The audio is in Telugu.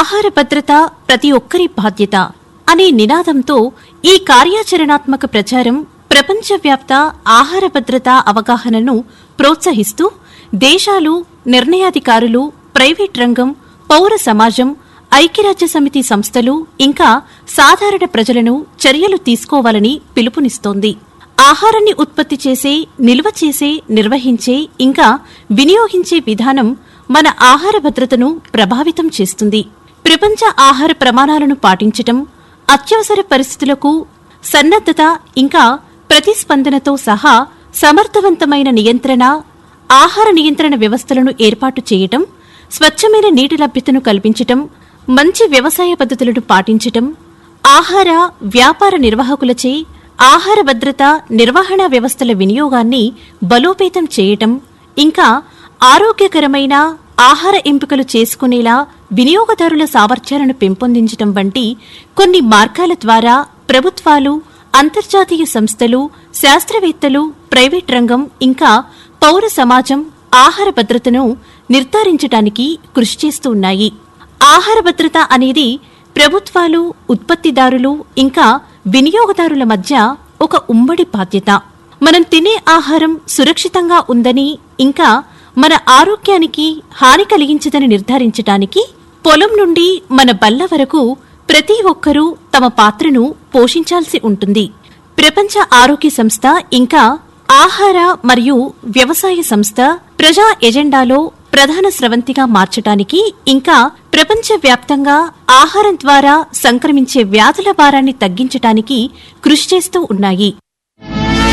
ఆహార భద్రత ప్రతి ఒక్కరి బాధ్యత అనే నినాదంతో ఈ కార్యాచరణాత్మక ప్రచారం ప్రపంచవ్యాప్త ఆహార భద్రత అవగాహనను ప్రోత్సహిస్తూ దేశాలు నిర్ణయాధికారులు ప్రైవేట్ రంగం పౌర సమాజం ఐక్యరాజ్య సమితి సంస్థలు ఇంకా సాధారణ ప్రజలను చర్యలు తీసుకోవాలని పిలుపునిస్తోంది ఆహారాన్ని ఉత్పత్తి చేసే నిల్వ చేసే నిర్వహించే ఇంకా వినియోగించే విధానం మన ఆహార భద్రతను ప్రభావితం చేస్తుంది ప్రపంచ ఆహార ప్రమాణాలను పాటించటం అత్యవసర పరిస్థితులకు సన్నద్ధత ఇంకా ప్రతిస్పందనతో సహా సమర్థవంతమైన నియంత్రణ ఆహార నియంత్రణ వ్యవస్థలను ఏర్పాటు చేయటం స్వచ్ఛమైన నీటి లభ్యతను కల్పించటం మంచి వ్యవసాయ పద్ధతులను పాటించటం ఆహార వ్యాపార నిర్వాహకులచే ఆహార భద్రత నిర్వహణ వ్యవస్థల వినియోగాన్ని బలోపేతం చేయటం ఇంకా ఆరోగ్యకరమైన ఆహార ఎంపికలు చేసుకునేలా వినియోగదారుల సామర్థ్యాలను పెంపొందించటం వంటి కొన్ని మార్గాల ద్వారా ప్రభుత్వాలు అంతర్జాతీయ సంస్థలు శాస్త్రవేత్తలు ప్రైవేట్ రంగం ఇంకా పౌర సమాజం ఆహార భద్రతను నిర్ధారించడానికి కృషి చేస్తూ ఉన్నాయి ఆహార భద్రత అనేది ప్రభుత్వాలు ఉత్పత్తిదారులు ఇంకా వినియోగదారుల మధ్య ఒక ఉమ్మడి బాధ్యత మనం తినే ఆహారం సురక్షితంగా ఉందని ఇంకా మన ఆరోగ్యానికి హాని కలిగించదని నిర్ధారించటానికి పొలం నుండి మన బల్ల వరకు ప్రతి ఒక్కరూ తమ పాత్రను పోషించాల్సి ఉంటుంది ప్రపంచ ఆరోగ్య సంస్థ ఇంకా ఆహార మరియు వ్యవసాయ సంస్థ ప్రజా ఎజెండాలో ప్రధాన స్రవంతిగా మార్చటానికి ఇంకా ప్రపంచవ్యాప్తంగా ఆహారం ద్వారా సంక్రమించే వ్యాధుల భారాన్ని తగ్గించటానికి కృషి చేస్తూ ఉన్నాయి